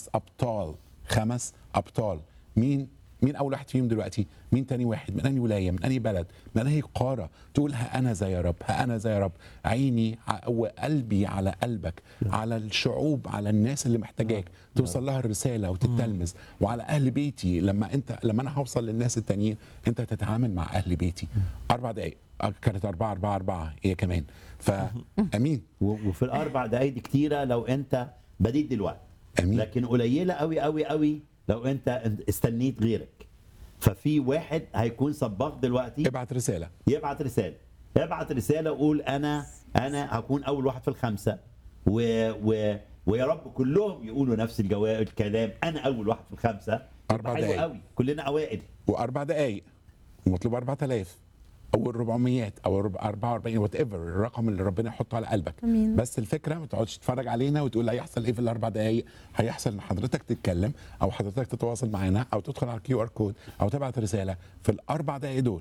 خمس ابطال خمس ابطال مين مين اول واحد فيهم دلوقتي مين تاني واحد من انهي ولايه من انهي بلد من انهي قاره تقول ها انا زي يا رب ها انا زي يا رب عيني ع- وقلبي على قلبك على الشعوب على الناس اللي محتاجاك توصل لها الرساله وتتلمذ وعلى اهل بيتي لما انت لما انا هوصل للناس التانيين انت تتعامل مع اهل بيتي اربع دقائق آه، كانت أربعة أربعة أربعة هي كمان فأمين و- وفي الاربع دقائق دي كتيره لو انت بديت دلوقتي أمين لكن قليله قوي قوي قوي لو انت استنيت غيرك ففي واحد هيكون صباغ دلوقتي ابعت رسالة يبعت رساله يبعت رساله وقول انا انا هكون اول واحد في الخمسه و و ويا رب كلهم يقولوا نفس الجواب الكلام انا اول واحد في الخمسه أربع حلو دقايق. قوي كلنا اوائل وأربع دقايق ومطلوب 4000 أو ال 400 أو ال 44 وات ايفر الرقم اللي ربنا يحطه على قلبك أمين. بس الفكرة ما تقعدش تتفرج علينا وتقول هيحصل إيه في الأربع دقايق هيحصل إن حضرتك تتكلم أو حضرتك تتواصل معانا أو تدخل على الكيو ار كود أو تبعت رسالة في الأربع دقايق دول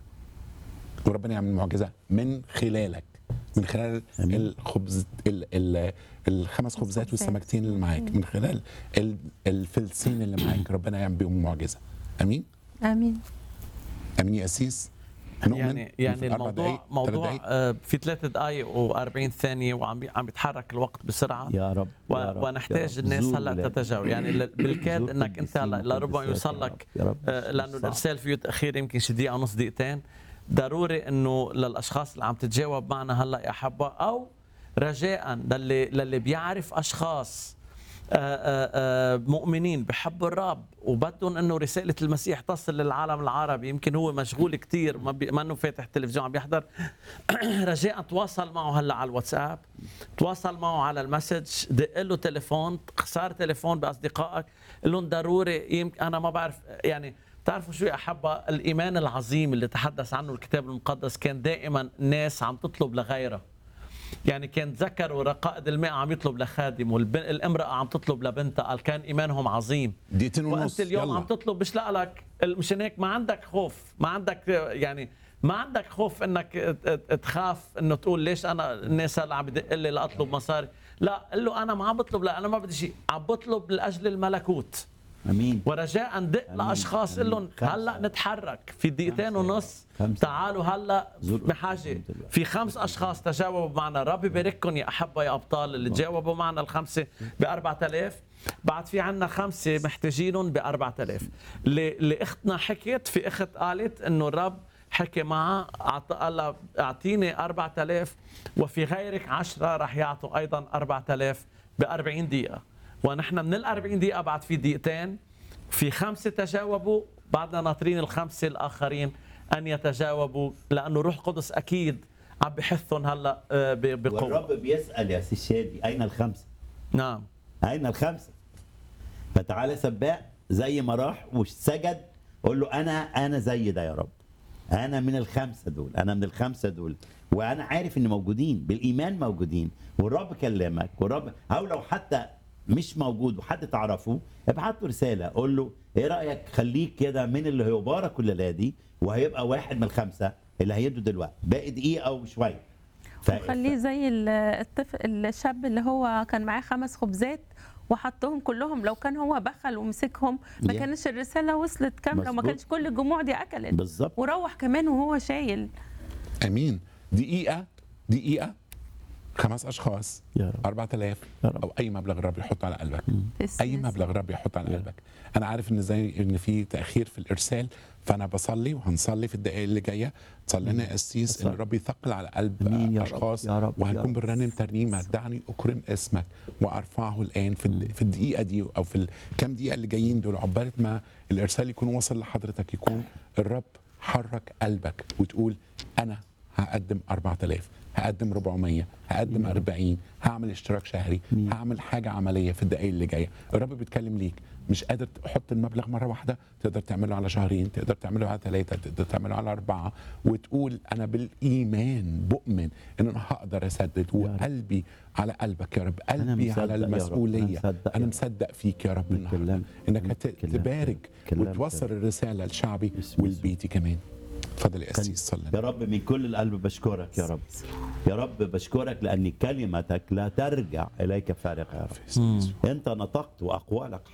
وربنا يعمل معجزة من خلالك من خلال أمين. الخبز ال ال الخمس خبزات الخبزات. والسمكتين اللي معاك من خلال ال- الفلسين اللي معاك ربنا يعمل بيهم معجزه امين امين امين يا اسيس نؤمن يعني إن في يعني الأربع الموضوع دقايق، ثلاث موضوع دقايق، آه، في ثلاث دقائق و40 ثانيه وعم بي- عم يتحرك الوقت بسرعه يا رب و... يا رب، يا ونحتاج رب. الناس زور هلا ولادك. تتجاوب يعني ل- بالكاد زور انك انت هلا قديسين لربما وقديسات يوصل يا لك رب، يا رب. آه، لانه صعب. الارسال فيه تاخير يمكن شي دقيقه ونص دقيقتين ضروري انه للاشخاص اللي عم تتجاوب معنا هلا يا حبه او رجاء للي للي بيعرف اشخاص آه، آه، آه، مؤمنين بحبوا الرب وبدهم انه رساله المسيح تصل للعالم العربي يمكن هو مشغول كتير ما بي... ما انه فاتح تلفزيون عم بيحضر رجاء تواصل معه هلا على الواتساب تواصل معه على المسج دق له تليفون صار تليفون باصدقائك قل لهم ضروري يمكن انا ما بعرف يعني بتعرفوا شو يا احبه الايمان العظيم اللي تحدث عنه الكتاب المقدس كان دائما ناس عم تطلب لغيرها يعني كان ذكر ورقائد الماء عم يطلب لخادم والامرأة عم تطلب لبنتها قال كان إيمانهم عظيم دقيقتين ونص وانت اليوم يلا. عم تطلب مش لا لك مشان هيك ما عندك خوف ما عندك يعني ما عندك خوف انك ت- ت- تخاف انه تقول ليش انا الناس هلا عم بدق لي لاطلب مصاري لا قل له انا ما عم بطلب لا انا ما بدي شيء عم بطلب لاجل الملكوت امين ورجاء ندق أمين. لاشخاص قل لهم أمين. خمسة. هلا نتحرك في دقيقتين خمسة. ونص خمسة. تعالوا هلا زور بحاجه قدام دلوقتي. في خمس اشخاص تجاوبوا معنا رب يبارككم يا احبه يا ابطال اللي تجاوبوا معنا الخمسه ب 4000 بعد في عنا خمسه محتاجينهم ب 4000 اللي اللي اختنا حكت في اخت قالت انه الرب حكي معها أعط- قال لها اعطيني 4000 وفي غيرك عشرة رح يعطوا ايضا 4000 ب 40 دقيقه ونحن من ال 40 دقيقه بعد في دقيقتين في خمسه تجاوبوا بعدنا ناطرين الخمسه الاخرين ان يتجاوبوا لانه روح القدس اكيد عم بحثهم هلا آه، ب- بقوه والرب بيسال يا سي شادي اين الخمسه؟ نعم اين الخمسه؟ فتعالى سباق زي ما راح وسجد قول له انا انا زي ده يا رب انا من الخمسه دول انا من الخمسه دول وانا عارف ان موجودين بالايمان موجودين والرب كلمك والرب او لو حتى مش موجود وحد تعرفه ابعت له رساله قول له ايه رايك خليك كده من اللي هيبارك الليله دي وهيبقى واحد من الخمسه اللي هيدوا دلوقتي باقي دقيقه او شويه ف- وخليه زي ال- الطفل الشاب اللي هو كان معاه خمس خبزات وحطهم كلهم لو كان هو بخل ومسكهم ما Yeah. كانش الرساله وصلت كامله وما مظبوط. كانش كل الجموع دي اكلت بالظبط وروح كمان وهو شايل امين دقيقه دقيقه خمس اشخاص يا رب 4000 يا رب. او اي مبلغ الرب يحطه على قلبك في اي السياسة. مبلغ الرب يحطه على يا. قلبك انا عارف ان زي ان في تاخير في الارسال فانا بصلي وهنصلي في الدقائق اللي جايه تصلي لنا يا قسيس ان أصلي. الرب يثقل على قلب أمين يا رب، اشخاص يا رب، يا وهنكون رب. بنرنم ترنيمه دعني اكرم اسمك وارفعه الان في الد- في الدقيقه دي او في الكام دقيقه اللي جايين دول عقبال ما الارسال يكون وصل لحضرتك يكون الرب حرك قلبك وتقول انا هقدم 4000 هقدم 400 هقدم 40 هعمل اشتراك شهري مين؟ هعمل حاجه عمليه في الدقائق اللي جايه الرب بيتكلم ليك مش قادر تحط المبلغ مره واحده تقدر تعمله على شهرين تقدر تعمله على ثلاثه تقدر تعمله على اربعه وتقول انا بالايمان بؤمن ان انا هقدر اسدد وقلبي على قلبك يا رب قلبي مصدق على يا رب، أنا المسؤوليه مصدق انا يا مصدق فيك يا رب النهارده بالكلام. انك هت- بالكلام. تبارك بالكلام. وتوصل الرساله لشعبي باسم يسوع. ولبيتي كمان اتفضل يا اسيس صلي يا رب من كل القلب بشكرك يا رب يا رب بشكرك لأن كلمتك لا ترجع إليك فارغة يا رب في اسم يسوع. أنت نطقت وأقوالك